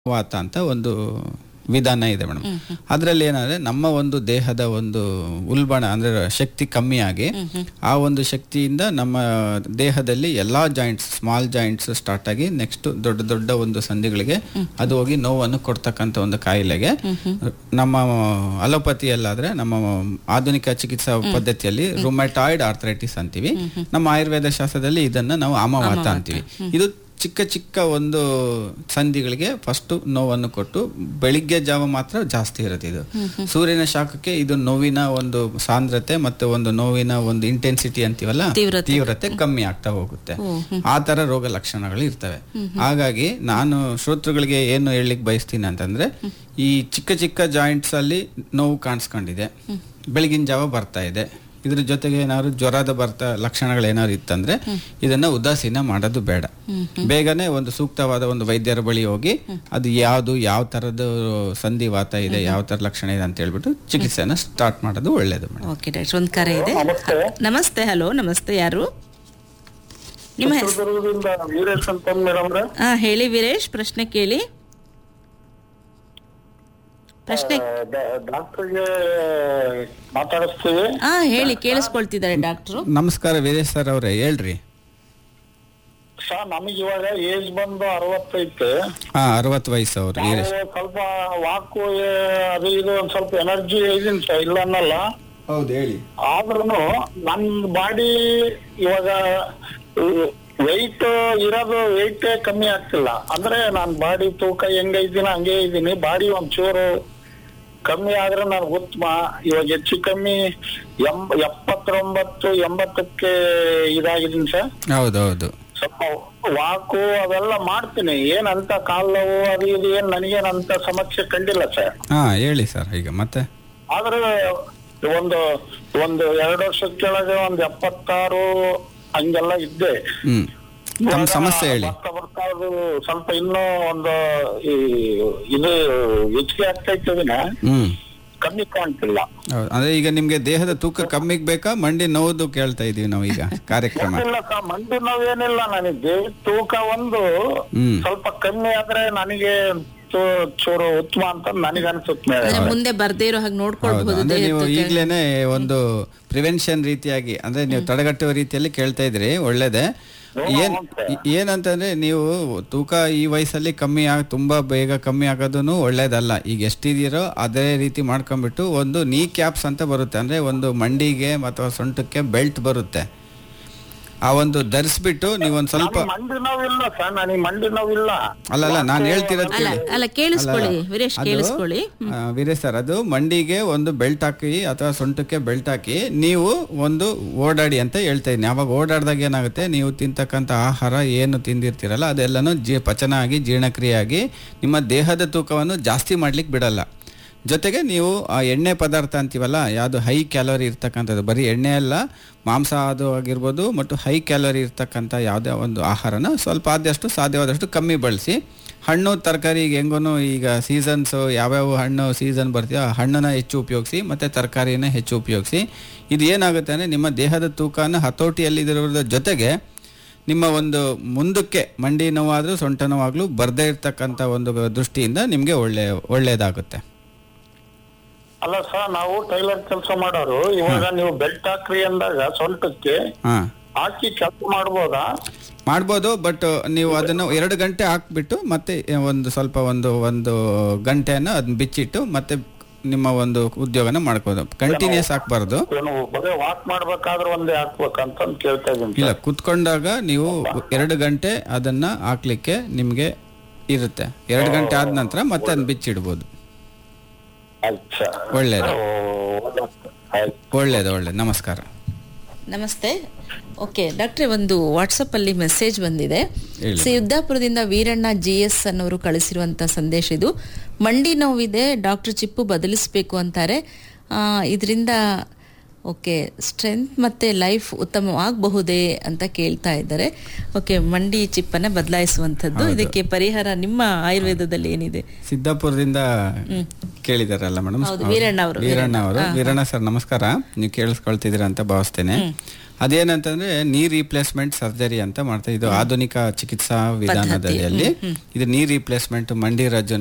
ವಾತ ಅಂತ ಒಂದು ವಿಧಾನ ಇದೆ ಮೇಡಮ್ ಅದರಲ್ಲಿ ಏನಂದ್ರೆ ನಮ್ಮ ಒಂದು ದೇಹದ ಒಂದು ಉಲ್ಬಣ ಅಂದ್ರೆ ಶಕ್ತಿ ಕಮ್ಮಿಯಾಗಿ ಆ ಒಂದು ಶಕ್ತಿಯಿಂದ ನಮ್ಮ ದೇಹದಲ್ಲಿ ಎಲ್ಲಾ ಜಾಯಿಂಟ್ಸ್ ಸ್ಮಾಲ್ ಜಾಯಿಂಟ್ಸ್ ಸ್ಟಾರ್ಟ್ ಆಗಿ ನೆಕ್ಸ್ಟ್ ದೊಡ್ಡ ದೊಡ್ಡ ಒಂದು ಸಂಧಿಗಳಿಗೆ ಅದು ಹೋಗಿ ನೋವನ್ನು ಕೊಡ್ತಕ್ಕಂಥ ಒಂದು ಕಾಯಿಲೆಗೆ ನಮ್ಮ ಅಲೋಪತಿಯಲ್ಲಾದ್ರೆ ನಮ್ಮ ಆಧುನಿಕ ಚಿಕಿತ್ಸಾ ಪದ್ಧತಿಯಲ್ಲಿ ರುಮೆಟಾಯ್ಡ್ ಆರ್ಥರೈಟಿಸ್ ಅಂತೀವಿ ನಮ್ಮ ಆಯುರ್ವೇದ ಶಾಸ್ತ್ರದಲ್ಲಿ ಇದನ್ನ ನಾವು ಆಮವಾತ ಅಂತೀವಿ ಇದು ಚಿಕ್ಕ ಚಿಕ್ಕ ಒಂದು ಸಂಧಿಗಳಿಗೆ ಫಸ್ಟ್ ನೋವನ್ನು ಕೊಟ್ಟು ಬೆಳಿಗ್ಗೆ ಜಾವ ಮಾತ್ರ ಜಾಸ್ತಿ ಇರುತ್ತೆ ಇದು ಸೂರ್ಯನ ಶಾಖಕ್ಕೆ ಇದು ನೋವಿನ ಒಂದು ಸಾಂದ್ರತೆ ಮತ್ತೆ ಒಂದು ನೋವಿನ ಒಂದು ಇಂಟೆನ್ಸಿಟಿ ಅಂತೀವಲ್ಲ ತೀವ್ರತೆ. ತೀವ್ರತೆ ಕಮ್ಮಿ ಆಗ್ತಾ ಹೋಗುತ್ತೆ ಆ ತರ ರೋಗ ಲಕ್ಷಣಗಳು ಇರ್ತವೆ ಹಾಗಾಗಿ ನಾನು ಶ್ರೋತೃಗಳಿಗೆ ಏನು ಹೇಳಲಿಕ್ಕೆ ಬಯಸ್ತೀನಿ ಅಂತಂದ್ರೆ ಈ ಚಿಕ್ಕ ಚಿಕ್ಕ ಜಾಯಿಂಟ್ಸ್ ಅಲ್ಲಿ ನೋವು ಕಾಣಿಸ್ಕೊಂಡಿದೆ ಬೆಳಗಿನ ಜಾವ ಬರ್ತಾ ಇದೆ ಇದ್ರ ಜೊತೆಗೆ ಏನಾದ್ರು ಜ್ವರದ ಬರ್ತಾ ಲಕ್ಷಣಗಳು ಏನಾದ್ರು ಇತ್ತಂದ್ರೆ ಇದನ್ನ ಉದಾಸೀನ ಮಾಡೋದು ಬೇಡ ಬೇಗನೆ ಒಂದು ಸೂಕ್ತವಾದ ಒಂದು ವೈದ್ಯರ ಬಳಿ ಹೋಗಿ ಅದು ಯಾವುದು ಯಾವ ತರದ ಸಂಧಿವಾತ ಇದೆ ಯಾವ ತರ ಲಕ್ಷಣ ಇದೆ ಅಂತ ಹೇಳ್ಬಿಟ್ಟು ಚಿಕಿತ್ಸೆನ ಸ್ಟಾರ್ಟ್ ಮಾಡೋದು ಒಳ್ಳೇದು ಮೇಡಮ್ ಓಕೆ ಡಾಕ್ಟರ್ ಒಂದು ಕರೆ ಇದೆ ನಮಸ್ತೆ. ನಮಸ್ತೆ ಹಲೋ ನಮಸ್ತೆ ಯಾರು ನಿಮ್ಮ ಹೆಸರು ಚಿತ್ರದುರ್ಗದಿಂದ ವೀರೇಶ್ ಅಂತ ಮೇಡಮ್ ಹಾ ಹೇಳಿ ವೀರೇಶ್ ಪ್ರಶ್ನೆ ಕೇಳಿ ಪ್ರಶ್ನೆ ಡಾಕ್ಟರ್ಗೆ ಮಾತಾಡಿಸ್ತೀವಿ ಹಾ ಹೇಳಿ ಕೇಳಿಸ್ಕೊಳ್ತಿದ್ದಾರೆ ಡಾಕ್ಟ್ರು ನಮಸ್ಕಾರ ವೀರೇಶ್ ಸರ್ ಅವರೇ ಹೇಳ್ರಿ ಸರ್ ನಮಗೆ ಇವಾಗ ಏಜ್ ಬಂದು ಅರವತ್ತೈತೆ ಹಾ ಅರವತ್ತು ವಯಸ್ಸು ಅವ್ರು ನಾವು ವೀರೇಶ್ ಸ್ವಲ್ಪ ವಾಕು ಅದು ಇದು ಒಂದ್ ಸ್ವಲ್ಪ ಎನರ್ಜಿ ಇದೀನಿ ಸರ್ ಇಲ್ಲ ಅನ್ನಲ್ಲ ಹೌದು ಹೇಳಿ ಆದ್ರೂ ನನ್ ಬಾಡಿ ಇವಾಗ ವೆಯ್ಟ್ ಇರೋದು ವೆಯ್ಟ್ ಕಮ್ಮಿ ಆಗ್ತಿಲ್ಲ ಅಂದ್ರೆ ನಾನ್ ಬಾಡಿ ತೂಕ ಹೆಂಗ ಇದ್ದೀನಿ ಹಂಗೆ ಇದ್ದೀನಿ ಬಾಡಿ ಒಂಚೂರು ಕಮ್ಮಿ ಆದ್ರೆ ನಾನು ಉತ್ತಮ ಇವಾಗ ಹೆಚ್ಚು ಕಮ್ಮಿ ಎಂಬ ಎಪ್ಪತ್ತೊಂಬತ್ತು ಎಂಬತ್ತಕ್ಕೆ ಇದಾಗಿದ್ದೀನಿ ಸರ್ ಹೌದು ಹೌದು ಸ್ವಲ್ಪ ವಾಕು ಅವೆಲ್ಲ ಮಾಡ್ತೀನಿ ಏನಂತ ಕಾಲ್ ನೋವು ಅದು ಇದು ಏನ್ ನನಗೇನಂತ ಸಮಸ್ಯೆ ಕಂಡಿಲ್ಲ ಸರ್ ಹಾ ಹೇಳಿ ಸರ್ ಈಗ ಮತ್ತೆ ಆದ್ರೆ ಒಂದು ಒಂದು ಎರಡು ವರ್ಷದ ಕೆಳಗೆ ಒಂದು ಎಪ್ಪತ್ತಾರು ಹಂಗೆಲ್ಲ ಇದ್ದೆ ಹ್ಮ್ ತಮ್ಮ ಇವಾಗ ಸಮಸ್ಯೆ ಹೇಳಿ ಬರ್ತಾ ಬರ್ತಾ ಅದು ಸ್ವಲ್ಪ ಇನ್ನೂ ಒಂದು ಈ ಇದು ಹೆಚ್ಚಿಗೆ ಆಗ್ತೈತೆ ವಿನ ಹ್ಮ್ ಕಮ್ಮಿ ಕಾಣ್ತಿಲ್ಲ ಹೌದು ಅಂದ್ರೆ ಈಗ ನಿಮ್ಗೆ ದೇಹದ ತೂಕ ಕಮ್ಮಿಗ್ ಬೇಕಾ ಮಂಡಿ ನೋವುದು ಕೇಳ್ತಾ ಇದೀವಿ ನಾವು ಈಗ ಕಾರ್ಯಕ್ರಮ ಇಲ್ಲ ಸರ್ ಮಂಡಿ ನೋವೇನಿಲ್ಲ ನನಗೆ ದೇಹ ತೂಕ ಒಂದು ಹ್ಮ್. ಸ್ವಲ್ಪ ಕಮ್ಮಿ ಆದ್ರೆ ನನಗೆ ಚೂ- ಚೂರು ಉತ್ತಮ ಅಂತ ನನಗೆ ಅನ್ಸುತ್ತೆ ಅಂದ್ರೆ ಮುಂದೆ ಬರ್ದೇ ಇರೋ ಹಾಗೆ ಹೌದು ನೋಡ್ಕೊಳ್ಬಹುದು ಅಂದ್ರೆ ದೇಹದ ನೀವು ತೂಕ. ಈಗ್ಲೇನೆ ಒಂದು ಪ್ರಿವೆನ್ಷನ್ ರೀತಿಯಾಗಿ ಅಂದ್ರೆ ನೀವು ತಡೆಗಟ್ಟುವ ರೀತಿಯಲ್ಲಿ ಕೇಳ್ತಾ ಇದ್ರಿ ಒಳ್ಳೇದೇ ಏನ್ ಏನಂತಂದ್ರೆ ನೀವು ತೂಕ ಈ ವಯಸ್ಸಲ್ಲಿ ಕಮ್ಮಿ ಆಗ ತುಂಬಾ ಬೇಗ ಕಮ್ಮಿ ಆಗೋದೂ ಒಳ್ಳೇದಲ್ಲ ಈಗ ಎಷ್ಟಿದೀರೋ ಅದೇ ರೀತಿ ಮಾಡ್ಕೊಂಡ್ಬಿಟ್ಟು ಒಂದು ನೀ ಕ್ಯಾಪ್ಸ್ ಅಂತ ಬರುತ್ತೆ ಅಂದ್ರೆ ಒಂದು ಮಂಡಿಗೆ ಅಥವಾ ಸೊಂಟಕ್ಕೆ ಬೆಲ್ಟ್ ಬರುತ್ತೆ ಆ ಒಂದು ಧರಿಸ್ಬಿಟ್ಟು ನೀವೊಂದ್ ಸ್ವಲ್ಪ ನನಗೆ ಮಂಡಿ ನೋವಿಲ್ಲ ಸರ್ ನನಗೆ ಮಂಡಿ ನೋವಿಲ್ಲ ಅಲ್ಲಲ್ಲ ನಾನು ಹೇಳ್ತಿರೋದು ಅಲ್ಲ ಕೇಳಿ ಅಲ್ಲ ಕೇಳಿಸ್ಕೊಳ್ಳಿ ಅಲ್ಲ, ವೀರೇಶ್ ಅದು, ಕೇಳಿಸ್ಕೊಳ್ಳಿ ಆ, ವೀರೇಶ್ ಸರ್ ಅದು ಮಂಡಿಗೆ ಒಂದು ಬೆಲ್ಟ್ ಹಾಕಿ ಅಥವಾ ಸೊಂಟಕ್ಕೆ ಬೆಲ್ಟ್ ಹಾಕಿ ನೀವು ಒಂದು ಓಡಾಡಿ ಅಂತ ಹೇಳ್ತಾ ಇದ್ದೀನಿ ಅವಾಗ ಓಡಾಡಿದಾಗ ಏನಾಗುತ್ತೆ ನೀವು ತಿಂತಕ್ಕಂಥ ಆಹಾರ ಏನು ತಿಂದಿರ್ತೀರಲ್ಲ ಅದೆಲ್ಲನೂ ಜೀ ಪಚನ ಆಗಿ ಜೀರ್ಣಕ್ರಿಯೆ ಆಗಿ ನಿಮ್ಮ ದೇಹದ ತೂಕವನ್ನು ಜಾಸ್ತಿ ಮಾಡ್ಲಿಕ್ಕೆ ಬಿಡಲ್ಲ ಜೊತೆಗೆ ನೀವು ಆ ಎಣ್ಣೆ ಪದಾರ್ಥ ಅಂತೀವಲ್ಲ ಯಾವುದು ಹೈ ಕ್ಯಾಲೋರಿ ಇರ್ತಕ್ಕಂಥದ್ದು ಬರೀ ಎಣ್ಣೆ ಅಲ್ಲ ಮಾಂಸ ಅದು ಆಗಿರ್ಬೋದು ಮತ್ತು ಹೈ ಕ್ಯಾಲೋರಿ ಇರ್ತಕ್ಕಂಥ ಯಾವುದೇ ಒಂದು ಆಹಾರನ ಸ್ವಲ್ಪ ಆದಷ್ಟು ಸಾಧ್ಯವಾದಷ್ಟು ಕಮ್ಮಿ ಬಳಸಿ ಹಣ್ಣು ತರಕಾರಿ ಈಗ ಹೆಂಗೂ ಈಗ ಸೀಸನ್ಸು ಯಾವ್ಯಾವ ಹಣ್ಣು ಸೀಸನ್ ಬರ್ತೀಯೋ ಆ ಹಣ್ಣನ್ನ ಹೆಚ್ಚು ಉಪಯೋಗಿಸಿ ಮತ್ತು ತರಕಾರಿನ ಹೆಚ್ಚು ಉಪಯೋಗಿಸಿ ಇದು ಏನಾಗುತ್ತೆ ಅಂದರೆ ನಿಮ್ಮ ದೇಹದ ತೂಕನ ಹತೋಟಿಯಲ್ಲಿರೋದ್ರ ಜೊತೆಗೆ ನಿಮ್ಮ ಒಂದು ಮುಂದಕ್ಕೆ ಮಂಡಿ ನೋವಾದರೂ ಸೊಂಟ ನೋವಾಗಲೂ ಬರದೇ ಇರ್ತಕ್ಕಂಥ ಒಂದು ದೃಷ್ಟಿಯಿಂದ ನಿಮಗೆ ಒಳ್ಳೆ ಒಳ್ಳೆಯದಾಗುತ್ತೆ ಅಲ್ಲ ಸರ್ ನಾವು ಟೈಲರ್ ಕೆಲಸ ಮಾಡೋರು ಇವಾಗ ನೀವು ಬೆಲ್ಟ್ ಹಾಕ್ರಿ ಅಂದಾಗ ಸೊಂಟಕ್ಕೆ ಹಾಂ ಹಾಕಿ ಕೆಲಸ ಮಾಡ್ಬೋದಾ ಮಾಡ್ಬೋದು ಬಟ್ ನೀವು ಅದನ್ನು ಎರಡು ಗಂಟೆ ಹಾಕ್ಬಿಟ್ಟು ಮತ್ತೆ ಒಂದು ಸ್ವಲ್ಪ ಒಂದು ಒಂದು ಗಂಟೆಯನ್ನು ಅದನ್ನ ಬಿಚ್ಚಿಟ್ಟು ಮತ್ತೆ ನಿಮ್ಮ ಒಂದು ಉದ್ಯೋಗನ ಮಾಡ್ಬೋದು ಕಂಟಿನ್ಯೂಸ್ ಹಾಕ್ಬಾರ್ದು ಏನು ಬರೀ ವಾಕ್ ಮಾಡ್ಬೇಕಾದ್ರೆ ಒಂದೇ ಹಾಕ್ಬೇಕಂತ ಕೇಳ್ತಾ ಇದೀನಿ ಇಲ್ಲ ಕುತ್ಕೊಂಡಾಗ ನೀವು ಎರಡು ಗಂಟೆ ಅದನ್ನ ಹಾಕ್ಲಿಕ್ಕೆ ನಿಮಗೆ ಇರುತ್ತೆ ಎರಡು ಗಂಟೆ ಆದ ನಂತರ ಮತ್ತೆ ಅದನ್ನ ಬಿಚ್ಚಿಡ್ಬೋದು ಆಯ್ತು ಸರ್ ಒಳ್ಳೇದು ಆಯ್ತು ಒಳ್ಳೇದು ಒಳ್ಳೇದು ನಮಸ್ಕಾರ ನಮಸ್ತೆ ಓಕೆ ಡಾಕ್ಟ್ರೆ ಒಂದು ವಾಟ್ಸಪ್ ಅಲ್ಲಿ ಮೆಸೇಜ್ ಬಂದಿದೆ ಹೇಳಿ. ಸೊ ಯುದ್ಧಾಪುರದಿಂದ ವೀರಣ್ಣ ಜಿ ಎಸ್ ಅನ್ನೋರು ಕಳಿಸಿರುವಂತ ಸಂದೇಶ ಇದು ಮಂಡಿ ನೋವಿದೆ ಡಾಕ್ಟರ್ ಚಿಪ್ಪು ಬದಲಿಸಬೇಕು ಅಂತಾರೆ ಇದರಿಂದ ಓಕೆ ಸ್ಟ್ರೆಂತ್ ಮತ್ತೆ ಲೈಫ್ ಉತ್ತಮವಾಗಬಹುದೇ ಅಂತ ಕೇಳ್ತಾ ಇದ್ದಾರೆ ಓಕೆ ಮಂಡಿ ಚಿಪ್ಪನ್ನ ಬದಲಾಯಿಸುವಂಥದ್ದು ಇದಕ್ಕೆ ಪರಿಹಾರ ನಿಮ್ಮ ಆಯುರ್ವೇದದಲ್ಲಿ ಏನಿದೆ ಸಿದ್ದಾಪುರದಿಂದ ಕೇಳಿದಾರಲ್ಲ ಮೇಡಮ್ ಹೌದು, ವೀರಣ್ಣ ಅವರು. ವೀರಣ್ಣ ಅವರು ವೀರಣ್ಣ ಸರ್ ನಮಸ್ಕಾರ ನೀವು ಕೇಳಿಸ್ಕೊಳ್ತಿದ್ದೀರಾ ಅಂತ ಭಾವಿಸ್ತೇನೆ ಅದೇನಂತಂದ್ರೆ ನೀ ರೀಪ್ಲೇಸ್ಮೆಂಟ್ ಸರ್ಜರಿ ಅಂತ ಮಾಡ್ತಾ ಇದು ಆಧುನಿಕ ಚಿಕಿತ್ಸಾ ವಿಧಾನದಲ್ಲಿ ಇದು ನೀ ರೀಪ್ಲೇಸ್ಮೆಂಟ್ ಮಂಡಿ ರಜ್ಜು